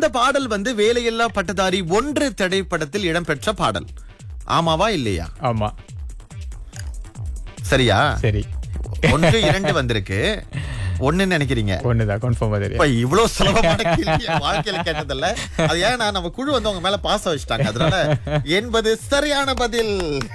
அந்த பாடல் வந்து வேலையில்லா பட்டதாரி ஒன்று திரைப்படத்தில் இடம்பெற்ற பாடல் ஆமாவா இல்லையா ஆமா சரியா சரி ஒன்று இரண்டு வந்திருக்கு ஒண்ணு நினைக்கிறீங்க ஒண்ணுதான் கன்ஃபார்மா தெரியும் இப்ப இவ்வளவு சுலபமான கேள்வி என் வாழ்க்கையில கேட்டதில்ல அது ஏன்னா நம்ம குழு வந்து உங்க மேல பாச வச்சுட்டாங்க அதனால என்பது சரியான பதில்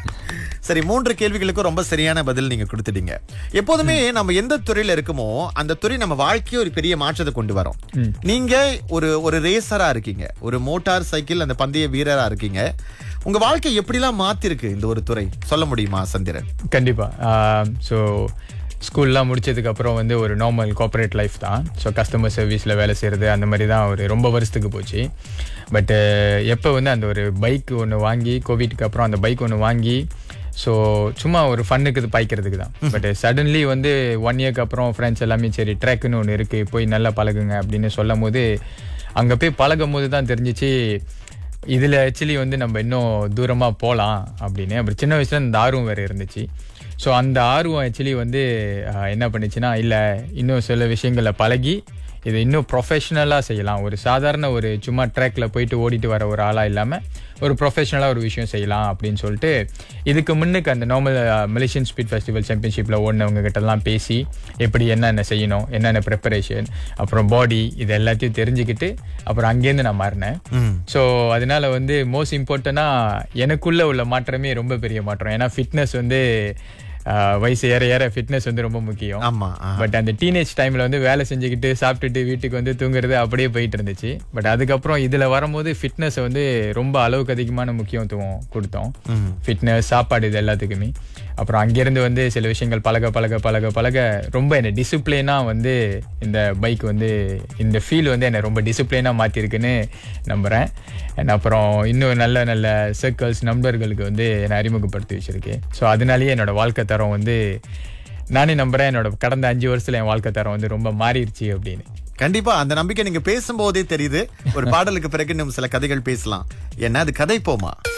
சரி மூன்று கேள்விகளுக்கும் ரொம்ப சரியான பதில் நீங்க கொடுத்துட்டீங்க எப்போதுமே நம்ம எந்த துறையில இருக்கோமோ அந்த துறை நம்ம வாழ்க்கையை ஒரு பெரிய மாற்றத்தை கொண்டு வரும் நீங்க ஒரு ஒரு ரேசரா இருக்கீங்க ஒரு மோட்டார் சைக்கிள் அந்த பந்தய வீரரா இருக்கீங்க உங்க வாழ்க்கை எப்படிலாம் மாத்திருக்கு இந்த ஒரு துறை சொல்ல முடியுமா சந்திரன் கண்டிப்பா ஸோ ஸ்கூல்லாம் முடிச்சதுக்கு அப்புறம் வந்து ஒரு நார்மல் கார்ப்பரேட் லைஃப் தான் ஸோ கஸ்டமர் சர்வீஸில் வேலை செய்கிறது அந்த மாதிரி தான் ஒரு ரொம்ப வருஷத்துக்கு போச்சு பட்டு எப்போ வந்து அந்த ஒரு பைக் ஒன்று வாங்கி கோவிட்க்கு அப்புறம் அந்த பைக் ஒன்று வாங்கி ஸோ சும்மா ஒரு ஃபன்னுக்கு இது பாய்க்கிறதுக்கு தான் பட் சடன்லி வந்து ஒன் இயர்க்கு அப்புறம் ஃப்ரெண்ட்ஸ் எல்லாமே சரி ட்ராக்குன்னு ஒன்று இருக்குது போய் நல்லா பழகுங்க அப்படின்னு சொல்லும் போது அங்கே போய் பழகும் போது தான் தெரிஞ்சிச்சு இதில் ஆக்சுவலி வந்து நம்ம இன்னும் தூரமாக போகலாம் அப்படின்னு அப்புறம் சின்ன வயசுல இந்த ஆர்வம் வேறு இருந்துச்சு ஸோ அந்த ஆர்வம் ஆக்சுவலி வந்து ஆஹ், என்ன பண்ணுச்சுன்னா இல்லை இன்னும் சில விஷயங்களை பழகி இது இன்னும் ப்ரொஃபஷ்னலாக செய்யலாம் ஒரு சாதாரண ஒரு சும்மா ட்ராக்ல போயிட்டு ஓடிட்டு வர ஒரு ஆளாக இல்லாமல் ஒரு ப்ரொஃபஷ்னலாக ஒரு விஷயம் செய்யலாம் அப்படின்னு சொல்லிட்டு இதுக்கு முன்னுக்கு அந்த நார்மல் மலேசியன் ஸ்பீட் ஃபெஸ்டிவல் சாம்பியன்ஷிப்பில் ஓடினவங்க கிட்டலாம் பேசி எப்படி என்னென்ன செய்யணும் என்னென்ன ப்ரிப்பரேஷன் அப்புறம் பாடி இது எல்லாத்தையும் தெரிஞ்சுக்கிட்டு அப்புறம் அங்கேருந்து நான் மாறினேன் ஸோ அதனால வந்து மோஸ்ட் இம்பார்ட்டண்டாக எனக்குள்ள உள்ள மாற்றமே ரொம்ப பெரிய மாற்றம் ஏன்னா ஃபிட்னஸ் வந்து ஆஹ், வயசு ஏற ஏற ஃபிட்னஸ் வந்து ரொம்ப முக்கியம் ஆமா ஆ. பட் அந்த டீனேஜ் டைம்ல வந்து வேலை செஞ்சுக்கிட்டு சாப்பிட்டுட்டு வீட்டுக்கு வந்து தூங்குறது அப்படியே போயிட்டு இருந்துச்சு பட் அதுக்கப்புறம் இதுல வரும்போது ஃபிட்னஸ் வந்து ரொம்ப அளவுக்கு அதிகமான முக்கியத்துவம் கொடுத்தோம் ஃபிட்னஸ் சாப்பாடு இது எல்லாத்துக்குமே அப்புறம் அங்கிருந்து வந்து சில விஷயங்கள் பழக பழக பழக பழக ரொம்ப என்னை டிசிப்ளினா வந்து இந்த பைக் வந்து இந்த ஃபீல் வந்து என்னை ரொம்ப டிசிப்ளினா மாத்திருக்குன்னு நம்புறேன் And அப்புறம் இன்னும் நல்ல நல்ல சர்க்கிள்ஸ் நண்பர்களுக்கு வந்து என்னை அறிமுகப்படுத்தி வச்சிருக்கு ஸோ அதனாலேயே என்னோட வாழ்க்கை தரம் வந்து நானே நம்புறேன் என்னோட கடந்த அஞ்சு வருஷத்துல என் வாழ்க்கை தரம் வந்து ரொம்ப மாறிடுச்சு அப்படின்னு கண்டிப்பா அந்த நம்பிக்கை நீங்க பேசும்போதே தெரியுது ஒரு பாடலுக்கு பிறகு இன்னும் சில கதைகள் பேசலாம் என்ன அது கதை போமா